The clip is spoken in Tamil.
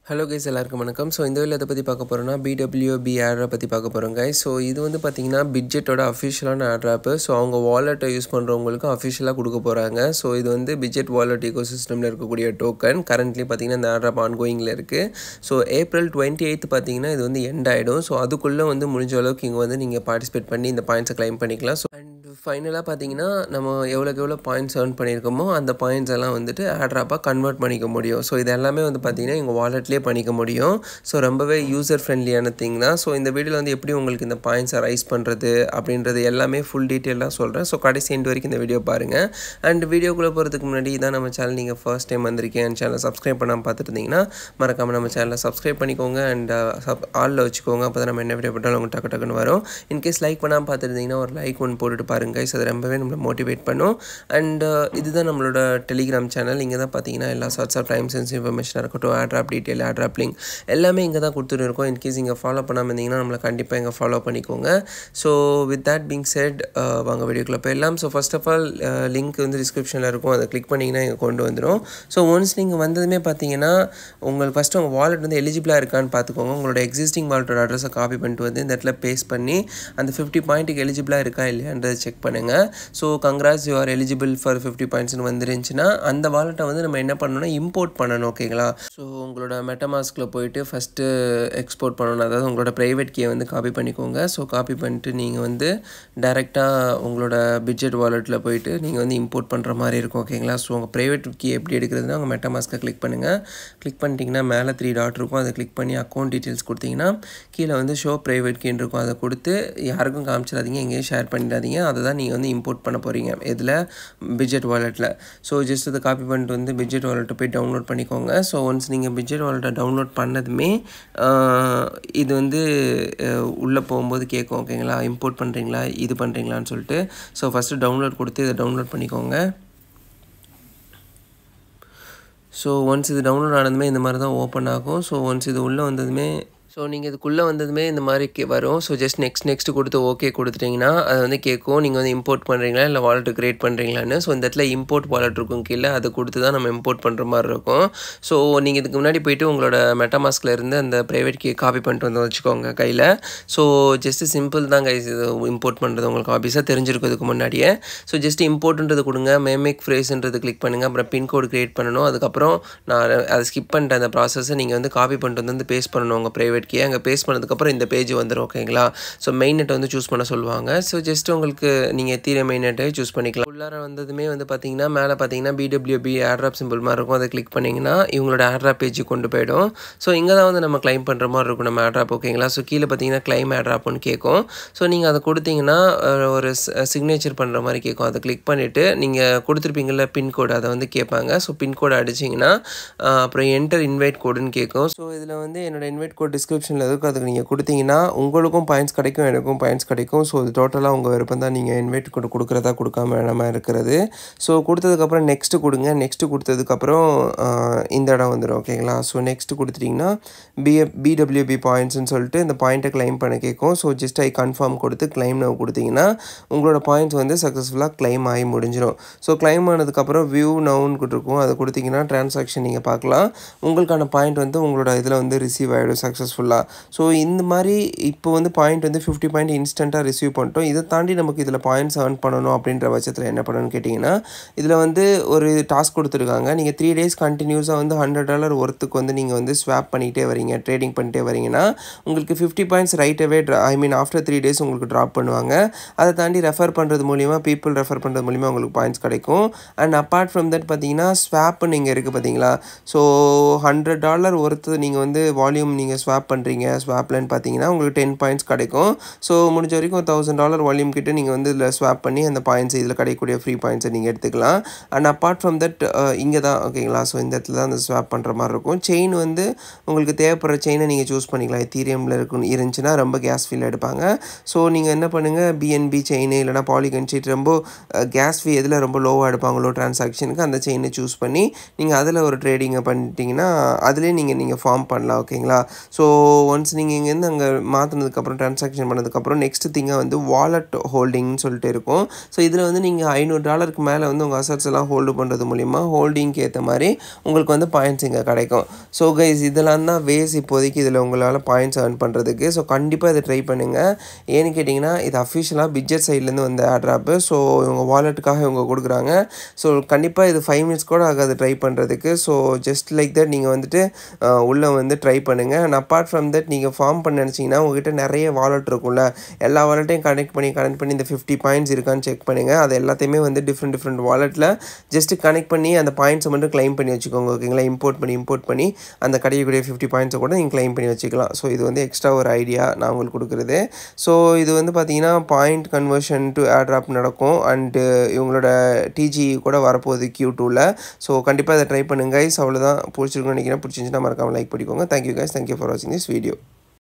ஹலோ கைஸ் எல்லாருக்கும் வணக்கம் ஸோ இந்த வீடியோ எதை பற்றி பார்க்க போகிறோம்னா பிடபிள்யூபி ஆட்ரை பற்றி பார்க்க போகிறோம் கைஸ் ஸோ இது வந்து பார்த்தீங்கன்னா பிட்ஜெட்டோட அஃபிஷியலான ஆட் ஆப்பு ஸோ அவங்க வாலெட்டை யூஸ் பண்ணுறவங்களுக்கு அஃபிஷியலாக கொடுக்க போகிறாங்க ஸோ இது வந்து பிட்ஜெட் வாலெட் ஈகோ சிஸ்டமில் இருக்கக்கூடிய டோக்கன் கரண்ட்லி பார்த்தீங்கன்னா இந்த ஆட் ஆப் ஆன்கோயிங்கில் இருக்குது ஸோ ஏப்ரல் டுவெண்ட்டி எயித் பார்த்தீங்கன்னா இது வந்து எண்ட் ஆகிடும் ஸோ அதுக்குள்ளே வந்து முடிஞ்ச அளவுக்கு இங்கே வந்து நீங்கள் பார்ட்டிசிபேட் பண்ணி இந்த பாயிண்ட்ஸை கிளைம் பண்ணிக்கலாம் ஸோ அண்ட் ஃபைனலாக பார்த்தீங்கன்னா நம்ம எவ்வளோக்கு எவ்வளோ பாயிண்ட்ஸ் ஏர்ன் பண்ணியிருக்கோமோ அந்த பாயிண்ட்ஸ் எல்லாம் வந்துட்டு ஆட்ராப்பாக கன்வெர்ட் பண்ணிக்க முடியும் ஸோ இது எல்லாமே வந்து பார்த்தீங்கன்னா எங்கள் வாலெட்லேயே பண்ணிக்க முடியும் ஸோ ரொம்பவே யூசர் ஃப்ரெண்ட்லியான திங் தான் ஸோ இந்த வீடியோவில் வந்து எப்படி உங்களுக்கு இந்த பாயிண்ட்ஸை ரைஸ் பண்ணுறது அப்படின்றது எல்லாமே ஃபுல் டீட்டெயிலாக சொல்கிறேன் ஸோ கடைசி எண்டு வரைக்கும் இந்த வீடியோ பாருங்கள் அண்ட் வீடியோக்குள்ளே போகிறதுக்கு முன்னாடி இதான் நம்ம சேனல் நீங்கள் ஃபர்ஸ்ட் டைம் வந்திருக்கேன் சேனலை சப்ஸ்கிரைப் பண்ணாமல் பார்த்துட்டு இருந்தீங்கன்னா மறக்காமல் நம்ம சேனலை சப்ஸ்கிரைப் பண்ணிக்கோங்க அண்ட் சப் ஆளில் வச்சுக்கோங்க அப்போ தான் நம்ம என்ன வீடியோ போட்டாலும் உங்களுக்கு டக்கு டக்குன்னு வரும் இன்கேஸ் லைக் பண்ணாமல் பார்த்துருந்தீங்கன்னா ஒரு லைக் ஒன்று போட்டுட்டு பாருங்க guys. அது ரொம்பவே நம்மளை மோட்டிவேட் பண்ணும் அண்ட் இதுதான் நம்மளோட டெலிகிராம் சேனல் இங்கே தான் பார்த்தீங்கன்னா எல்லா சார்ட்ஸ் ஆஃப் டைம் சென்ஸ் இன்ஃபர்மேஷனாக இருக்கட்டும் ஆட்ராப் டீட்டெயில் ஆட்ராப் லிங்க் எல்லாமே இங்கே தான் கொடுத்துட்டு இருக்கோம் இன்கேஸ் இங்கே ஃபாலோ பண்ணாமல் இருந்தீங்கன்னா நம்மளை கண்டிப்பாக இங்கே ஃபாலோ பண்ணிக்கோங்க so with that being set வாங்க வீடியோக்குள்ளே போயிடலாம் so first of all link வந்து டிஸ்கிரிப்ஷனில் இருக்கும் அதை கிளிக் பண்ணிங்கன்னா இங்கே கொண்டு வந்துடும் ஸோ ஒன்ஸ் நீங்கள் வந்ததுமே பார்த்தீங்கன்னா உங்களுக்கு ஃபஸ்ட்டு உங்கள் வாலெட் வந்து எலிஜிபிளாக இருக்கான்னு பார்த்துக்கோங்க உங்களோட எக்ஸிஸ்டிங் வாலெட்டோட அட்ரஸை காப்பி பண்ணிட்டு வந்து இந்த இடத்துல பேஸ்ட் பண்ணி அந்த ஃபிஃப்டி பாயிண்ட்டுக்கு எலிஜிபிளாக இருக்கா இல்லையான்றதை செக் பண்ணுங்கள் so congrats you are eligible for fifty பாயிண்ட்ஸ்னு வந்துருந்துச்சுன்னா அந்த வாலெட்டை வந்து நம்ம என்ன பண்ணணும்னா இம்போர்ட் பண்ணணும் ஓகேங்களா ஸோ உங்களோட மெட்டமாஸ்கில் போயிட்டு ஃபஸ்ட்டு எக்ஸ்போர்ட் பண்ணணும் அதாவது உங்களோட ப்ரைவேட் கீயை வந்து காப்பி பண்ணிக்கோங்க ஸோ காப்பி பண்ணிட்டு நீங்கள் வந்து டேரெக்டாக உங்களோட பிட்ஜெட் வாலெட்டில் போயிட்டு நீங்கள் வந்து இம்போர்ட் பண்ணுற மாதிரி இருக்கும் ஓகேங்களா ஸோ உங்கள் ப்ரைவேட் கீ எப்படி எடுக்கிறதுனா உங்கள் மெட்டமாஸ்க்கை கிளிக் பண்ணுங்கள் கிளிக் பண்ணிட்டீங்கன்னா மேலே த்ரீ டாட் இருக்கும் அதை கிளிக் பண்ணி அக்கௌண்ட் டீட்டெயில்ஸ் கொடுத்தீங்கன்னா கீழே வந்து ஷோ ப்ரைவேட் கீன்னு இருக்கும் அதை கொடுத்து யாருக்கும் காமிச்சிடாதீங்க எங்கேயும் ஷேர் பண்ணிடாதீங்க அதை தான் நீங்கள் வந்து இம்போர்ட் பண்ண போகிறீங்க இதில் பிட்ஜெட் வாலெட்டில் ஸோ ஜஸ்ட் அதை காப்பி பண்ணிட்டு வந்து பிட்ஜெட் வாலெட்டை போய் டவுன்லோட் பண்ணிக்கோங்க ஸோ ஒன்ஸ் நீங்கள் பிட்ஜெட் வாலெட்டை டவுன்லோட் பண்ணதுமே இது வந்து உள்ளே போகும்போது கேட்கும் ஓகேங்களா இம்போர்ட் பண்ணுறீங்களா இது பண்ணுறீங்களான்னு சொல்லிட்டு ஸோ ஃபஸ்ட்டு டவுன்லோட் கொடுத்து இதை டவுன்லோட் பண்ணிக்கோங்க ஸோ ஒன்ஸ் இது டவுன்லோட் ஆனதுமே இந்த மாதிரி தான் ஓப்பன் ஆகும் ஸோ ஒன்ஸ் இது உள்ளே வந்ததுமே ஸோ நீங்கள் இதுக்குள்ளே வந்ததுமே இந்த மாதிரி கே வரும் ஸோ ஜஸ்ட் நெக்ஸ்ட் நெக்ஸ்ட் கொடுத்து ஓகே கொடுத்துட்டிங்கன்னா அது வந்து கேட்கும் நீங்கள் வந்து இம்போர்ட் பண்ணுறீங்களா இல்லை வாலெட் க்ரியேட் பண்ணுறீங்களான்னு ஸோ இந்த இடத்துல இம்போர்ட் வாலெட் இருக்கும் கீழே அதை கொடுத்து தான் நம்ம இம்போர்ட் பண்ணுற மாதிரி இருக்கும் ஸோ நீங்கள் இதுக்கு முன்னாடி போயிட்டு உங்களோட மெட்டாமாஸ்கில் இருந்து அந்த ப்ரைவேட் கீ காப்பி பண்ணிட்டு வந்து வச்சுக்கோங்க கையில் ஸோ ஜஸ்ட் சிம்பிள் தான் கைஸ் இது இம்போர்ட் பண்ணுறது உங்களுக்கு ஆஃபீஸாக தெரிஞ்சிருக்கும் இதுக்கு முன்னாடியே ஸோ ஜஸ்ட் இம்போர்ட்ன்றது கொடுங்க மேமேக் ஃப்ரேஸ்ன்றது கிளிக் பண்ணுங்கள் அப்புறம் பின்கோடு க்ரியேட் பண்ணணும் அதுக்கப்புறம் நான் அதை ஸ்கிப் பண்ணிட்டேன் அந்த ப்ராசஸை நீங்கள் வந்து காப்பி பண்ணிட்டு வந்து பேஸ்ட் பண்ணணும் உங்கள் ப்ரைவேட் ப்ரைவேட் கீ அங்கே பேஸ்ட் பண்ணதுக்கப்புறம் இந்த பேஜ் வந்துடும் ஓகேங்களா ஸோ மெயின் நெட்டை வந்து சூஸ் பண்ண சொல்லுவாங்க ஸோ ஜஸ்ட் உங்களுக்கு நீங்கள் தீர மெயின் நெட்டை சூஸ் பண்ணிக்கலாம் உள்ளார வந்ததுமே வந்து பார்த்தீங்கன்னா மேலே பார்த்தீங்கன்னா பிடபிள்யூபி ஆட்ராப் சிம்பிள் மாதிரி இருக்கும் அதை கிளிக் பண்ணிங்கன்னா இவங்களோட ஆட்ராப் பேஜுக்கு கொண்டு போயிடும் ஸோ இங்கே தான் வந்து நம்ம கிளைம் பண்ணுற மாதிரி இருக்கும் நம்ம ஆட்ராப் ஓகேங்களா ஸோ கீழே பார்த்தீங்கன்னா கிளைம் ஆட்ராப்னு கேட்கும் ஸோ நீங்கள் அதை கொடுத்தீங்கன்னா ஒரு சிக்னேச்சர் பண்ணுற மாதிரி கேட்கும் அதை கிளிக் பண்ணிவிட்டு நீங்கள் கொடுத்துருப்பீங்கள பின்கோடு அதை வந்து கேட்பாங்க ஸோ பின்கோடு அடிச்சிங்கன்னா அப்புறம் என்டர் இன்வைட் கோடுன்னு கேட்கும் ஸோ இதில் வந்து என்னோட இன்வைட் கோட் டிஸ்கிரிப்ஷனில் இருக்கும் அதுக்கு நீங்கள் கொடுத்தீங்கன்னா உங்களுக்கும் பாயிண்ட்ஸ் கிடைக்கும் எனக்கும் பாயிண்ட்ஸ் கிடைக்கும் ஸோ இது டோட்டலாக உங்கள் விருப்பம் தான் நீங்கள் இன்வைட் கோட் கொடுக்குறதா கொடுக்காம வேணாமா இருக்கிறது ஸோ கொடுத்ததுக்கப்புறம் நெக்ஸ்ட்டு கொடுங்க நெக்ஸ்ட்டு கொடுத்ததுக்கப்புறம் இந்த இடம் வந்துடும் ஓகேங்களா ஸோ நெக்ஸ்ட்டு கொடுத்துட்டிங்கன்னா பிஎ பிடபிள்யூபி பாயிண்ட்ஸ்னு சொல்லிட்டு இந்த பாயிண்ட்டை கிளைம் பண்ண கேட்கும் ஸோ ஜஸ்ட் ஐ கன்ஃபார்ம் கொடுத்து கிளைம் நவ் கொடுத்தீங்கன்னா உங்களோட பாயிண்ட்ஸ் வந்து சக்ஸஸ்ஃபுல்லாக கிளைம் ஆகி முடிஞ்சிடும் ஸோ கிளைம் ஆனதுக்கப்புறம் வியூ நவுன்னு இருக்கும் அதை கொடுத்தீங்கன்னா ட்ரான்சாக்ஷன் நீங்கள் பார்க்கலாம் உங்களுக்கான பாயிண்ட் வந்து உங்களோட இதில் வந்து ரிசீவ் ஆகிடும் சக்ஸஸ்ஃபுல்லாக ஸோ இந்த மாதிரி இப்போ வந்து பாயிண்ட் வந்து ஃபிஃப்டி பாயிண்ட் இன்ஸ்டண்ட்டாக ரிசீவ் பண்ணிட்டோம் இதை தாண்டி நமக்கு இதில் பாயிண்ட்ஸ் ஏர்ன் பண்ணணும் அப்படின்ற பட்சத்தில் என்ன பண்ணணும்னு கேட்டிங்கன்னா இதில் வந்து ஒரு டாஸ்க் கொடுத்துருக்காங்க நீங்கள் த்ரீ டேஸ் கண்டினியூஸாக வந்து ஹண்ட்ரட் டாலர் ஒர்த்துக்கு வந்து நீங்கள் வந்து ஸ்வாப் பண்ணிகிட்டே வரீங்க ட்ரேடிங் பண்ணிட்டே வரீங்கன்னா உங்களுக்கு ஃபிஃப்டி பாயிண்ட்ஸ் ரைட்டவே I mean after three days உங்களுக்கு ட்ராப் பண்ணுவாங்க அதை தாண்டி ரெஃபர் பண்ணுறது மூலிமா பீப்புள் ரெஃபர் பண்ணுறது மூலிமா உங்களுக்கு பாயிண்ட்ஸ் கிடைக்கும் அண்ட் அப்பார்ட் ஃப்ரம் தட் பார்த்தீங்கன்னா ஸ்வாப்னு நீங்கள் இருக்குது பார்த்தீங்களா ஸோ ஹண்ட்ரட் டாலர் ஒர்த்து நீங்கள் வந்து வால்யூம் நீங்கள் ஸ்வாப் பண்ணுறீங்க ஸ்வாப்லன்னு பார்த்தீங்கன்னா உங்களுக்கு டென் பாயிண்ட்ஸ் கிடைக்கும் ஸோ முடிஞ்ச வரைக்கும் தௌசண்ட் டாலர் வால்யூம் கிட்ட நீங்கள் வந்து இதில் ஸ்வாப் பண்ணி அந்த பாயிண்ட்ஸ் இதில் கிடைக்கக்கூடிய ஃப்ரீ பாயிண்ட்ஸை நீங்கள் எடுத்துக்கலாம் அண்ட் அப்பார்ட் ஃப்ரம் தட் இங்கே தான் ஓகேங்களா ஸோ இந்த இடத்துல தான் அந்த ஸ்வாப் பண்ணுற மாதிரி இருக்கும் செயின் வந்து உங்களுக்கு தேவைப்படுற செயினை நீங்கள் சூஸ் பண்ணிக்கலாம் எத்தீரியமில் இருக்கும் இருந்துச்சுன்னா ரொம்ப கேஸ் ஃபீல் எடுப்பாங்க ஸோ நீங்கள் என்ன பண்ணுங்கள் பிஎன்பி செயின் இல்லைனா பாலிகன் ஷீட் ரொம்ப கேஸ் ஃபீ எதில் ரொம்ப லோவாக எடுப்பாங்களோ ட்ரான்சாக்ஷனுக்கு அந்த செயினை சூஸ் பண்ணி நீங்கள் அதில் ஒரு ட்ரேடிங்கை பண்ணிட்டீங்கன்னா அதிலே நீங்கள் நீங்கள் ஃபார்ம் பண்ணலாம் ஓகேங்களா ஸோ ஒன்ஸ் நீங்கள் இங்கேருந்து அங்கே மாற்றினதுக்கப்புறம் ட்ரான்சாக்ஷன் பண்ணதுக்கப்புறம் நெக்ஸ்ட் திங்காக வந்து வாலெட் ஹோல்டிங்னு சொல்லிட்டு இருக்கும் ஸோ இதில் வந்து நீங்கள் ஐநூறு டாலருக்கு மேலே வந்து உங்கள் அசட்ஸ் எல்லாம் ஹோல்டு பண்ணுறது மூலிமா ஹோல்டிங்க்கு ஏற்ற மாதிரி உங்களுக்கு வந்து பாயிண்ட்ஸ் இங்கே கிடைக்கும் ஸோ கைஸ் இதெல்லாம் தான் வேஸ் இப்போதைக்கு இதில் உங்களால் பாயிண்ட்ஸ் earn பண்ணுறதுக்கு ஸோ கண்டிப்பாக இதை ட்ரை பண்ணுங்கள் ஏன்னு கேட்டிங்கன்னா இது அஃபிஷியலாக பிட்ஜெட் சைட்லேருந்து வந்த ஆட்ராப்பு ஸோ இவங்க வாலெட்டுக்காக இவங்க கொடுக்குறாங்க ஸோ கண்டிப்பாக இது ஃபைவ் மினிட்ஸ் கூட ஆகாது ட்ரை பண்ணுறதுக்கு ஸோ ஜஸ்ட் லைக் தட் நீங்கள் வந்துட்டு அஹ், உள்ளே வந்து ட்ரை பண்ணுங்கள் அண்ட் அப்பார்ட் ஃப்ரம் தட் நீங்கள் ஃபார்ம் பண்ண நினச்சிங்கன்னா உங்ககிட்ட நிறைய வாலெட் இருக்கும்ல எல்லா வாலெட்டையும் கனெக்ட் பண்ணி கனெக்ட் பண்ணி இந்த ஃபிஃப்டி பாயிண்ட்ஸ் இருக்கான்னு செக் பண்ணுங்கள் அது எல்லாத்தையுமே வந்து டிஃப்ரெண்ட் டிஃப்ரெண்ட் வாலெட்டில் ஜஸ்ட் கனெக்ட் பண்ணி அந்த பாயிண்ட்ஸை மட்டும் க்ளைம் பண்ணி வச்சுக்கோங்க ஓகேங்களா இம்போர்ட் பண்ணி இம்போர்ட் பண்ணி அந்த கிடைக்கக்கூடிய ஃபிஃப்டி பாயிண்ட்ஸை கூட நீங்கள் க்ளைம் பண்ணி வச்சுக்கலாம் ஸோ இது வந்து எக்ஸ்ட்ரா ஒரு ஐடியா நான் உங்களுக்கு கொடுக்குறது ஸோ இது வந்து பார்த்தீங்கன்னா பாயிண்ட் கன்வர்ஷன் டு ஏர்ட்ராப் நடக்கும் அண்டு இவங்களோட டிஜி கூட வரப்போகுது கியூ டூவில் ஸோ கண்டிப்பாக இதை ட்ரை பண்ணுங்க guys அவ்வளோதான் பிடிச்சிருக்குன்னு நினைக்கிறேன் பிடிச்சிருந்துச்சுன்னா மறக்காமல் லைக் பண்ணிக்கோங்க தேங்க்யூ guys தேங்க்யூ ஃபார் வாட்சிங் திஸ் வீடியோ